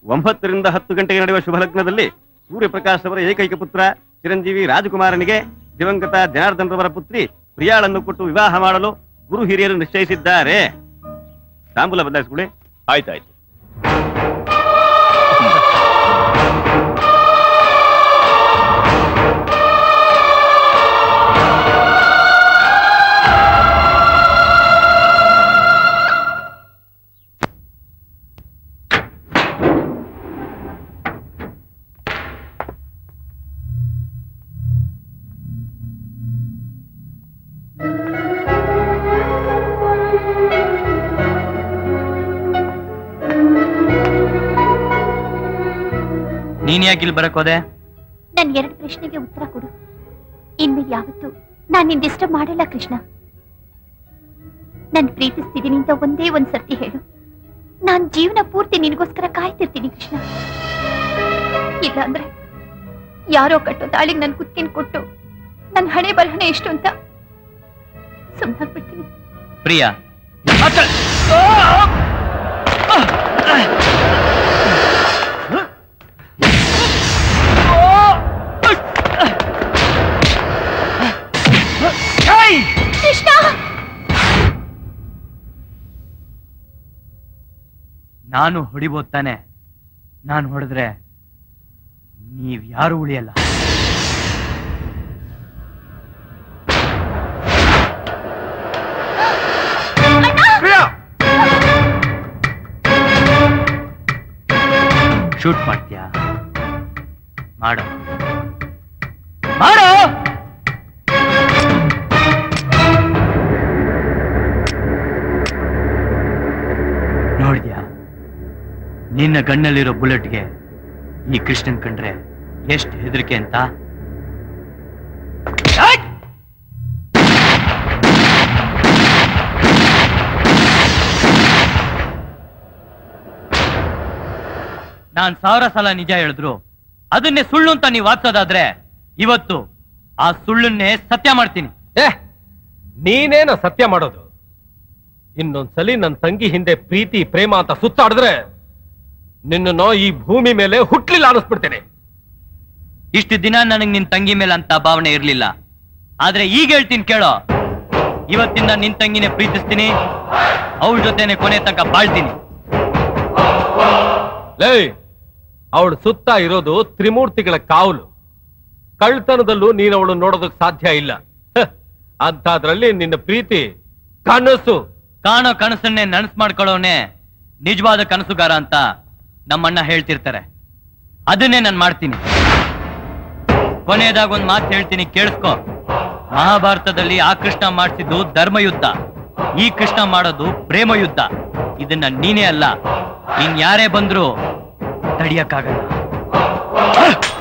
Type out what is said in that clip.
ಒಂಬತ್ತರಿಂದ ಹತ್ತು ಗಂಟೆಗೆ ನಡೆಯುವ ಶುಭ ಲಗ್ನದಲ್ಲಿ ಸೂರ್ಯಪ್ರಕಾಶ್ ಅವರ ಏಕೈಕ ಪುತ್ರ ಚಿರಂಜೀವಿ ರಾಜಕುಮಾರನಿಗೆ ದಿವಂಗತ ಜನಾರ್ದನ್ ರವರ ಪುತ್ರಿ ಪ್ರಿಯಾಳನ್ನು ಕೊಟ್ಟು ವಿವಾಹ ಮಾಡಲು ಗುರು ಹಿರಿಯರು ನಿಶ್ಚಯಿಸಿದ್ದಾರೆ ತಾಂಬೂಲ ಬದಲಾಯಿಸಿಕೊಳ್ಳಿ ಆಯ್ತಾಯ್ತು ನೀನ್ ಯಾಕೆ ಇಲ್ಲಿ ಬರಕ್ ಹೋದೆ ನನ್ ಎರಡು ಪ್ರಶ್ನೆಗೆ ಉತ್ತರ ಕೊಡು ಇನ್ಮೇಲೆ ಯಾವತ್ತು ನಾನ್ ನಿನ್ ಡಿಸ್ಟರ್ಬ್ ಮಾಡಲ್ಲ ಕೃಷ್ಣ ನನ್ ಪ್ರೀತಿಸ್ತಿದ್ದೀನಿ ಅಂತ ಒಂದೇ ಒಂದ್ ಸರ್ತಿ ಹೇಳು ನಾನ್ ಜೀವನ ಪೂರ್ತಿ ನಿನಗೋಸ್ಕರ ಕಾಯ್ತಿರ್ತೀನಿ ಕೃಷ್ಣ ಇಲ್ಲ ಅಂದ್ರೆ ಯಾರೋ ಕಟ್ಟೋ ತಾಳಿಗೆ ನನ್ ಕುತ್ತಿನ ಕೊಟ್ಟು ನನ್ ಹಣೆ ಬರಹಣ ಎಷ್ಟು ಅಂತ ಸುಮ್ಮನಾಗ್ಬಿಡ್ತೀನಿ ಪ್ರಿಯಾ ಕೃಷ್ಣ ನಾನು ಹೊಡಿಬೋದ್ ತಾನೆ ನಾನು ಹೊಡೆದ್ರೆ ನೀವ್ ಯಾರು ಉಳಿಯಲ್ಲ ಶೂಟ್ ಮಾಡ್ತೀಯಾ ಮಾಡು ಮಾಡು ನೋಡಿದ್ಯಾ ನಿನ್ನ ಗಣ್ಣಲ್ಲಿರೋ ಬುಲೆಟ್ಗೆ ಈ ಕೃಷ್ಣನ್ ಕಂಡ್ರೆ ಎಷ್ಟು ಹೆದರಿಕೆ ಅಂತ ಆಯ್! ನಾನ್ ಸಾವಿರ ಸಲ ನಿಜ ಹೇಳಿದ್ರು ಅದನ್ನೇ ಸುಳ್ಳು ಅಂತ ನೀವು ವಾದಿಸೋದಾದ್ರೆ ಇವತ್ತು ಆ ಸುಳ್ಳನ್ನೇ ಸತ್ಯ ಮಾಡ್ತೀನಿ ಏ ನೀನೇನ ಸತ್ಯ ಮಾಡೋದು ಇನ್ನೊಂದ್ಸಲಿ ನನ್ನ ತಂಗಿ ಹಿಂದೆ ಪ್ರೀತಿ ಪ್ರೇಮ ಅಂತ ಸುತ್ತಾಡಿದ್ರೆ ನಿನ್ನನ್ನು ಈ ಭೂಮಿ ಮೇಲೆ ಹುಟ್ಲಿಲ್ಲ ಅನಿಸ್ಬಿಡ್ತೇನೆ ಇಷ್ಟು ದಿನ ನನಗ್ ನಿನ್ ತಂಗಿ ಮೇಲೆ ಅಂತ ಭಾವನೆ ಇರ್ಲಿಲ್ಲ ಆದ್ರೆ ಈಗ ಹೇಳ್ತೀನಿ ಕೇಳೋ ಇವತ್ತಿಂದ ನಿನ್ ತಂಗಿನೇ ಪ್ರೀತಿಸ್ತೀನಿ ಅವಳ ಜೊತೆನೆ ಕೊನೆ ತನಕ ಬಾಳ್ತೀನಿ ಲೇ ಅವಳು ಸುತ್ತ ಇರೋದು ತ್ರಿಮೂರ್ತಿಗಳ ಕಾವಲು ಕಳ್ತನದಲ್ಲೂ ನೀನು ಅವಳು ನೋಡೋದಕ್ ಸಾಧ್ಯ ಇಲ್ಲ ಹ, ಅಂಥದ್ರಲ್ಲಿ ನಿನ್ನ ಪ್ರೀತಿ ಕನಸು ಕಾಣೋ ಕನಸನ್ನೇ ನನಸ್ ಮಾಡ್ಕೊಳ್ಳೋನೆ ನಿಜವಾದ ಕನಸುಗಾರ ಅಂತ ನಮ್ಮಣ್ಣ ಹೇಳ್ತಿರ್ತಾರೆ ಅದನ್ನೇ ನಾನು ಮಾಡ್ತೀನಿ ಕೊನೆಯದಾಗ ಒಂದ್ ಮಾತು ಹೇಳ್ತೀನಿ ಕೇಳಿಸ್ಕೊ ಮಹಾಭಾರತದಲ್ಲಿ ಆ ಕೃಷ್ಣ ಮಾಡಿಸಿದ್ದು ಧರ್ಮಯುದ್ಧ ಈ ಕೃಷ್ಣ ಮಾಡೋದು ಪ್ರೇಮ ಯುದ್ಧ ಇದನ್ನ ನೀನೇ ಅಲ್ಲ ಇನ್ ಯಾರೇ ಬಂದ್ರು ತಡಿಯಕ್ಕಾಗಲ್ಲ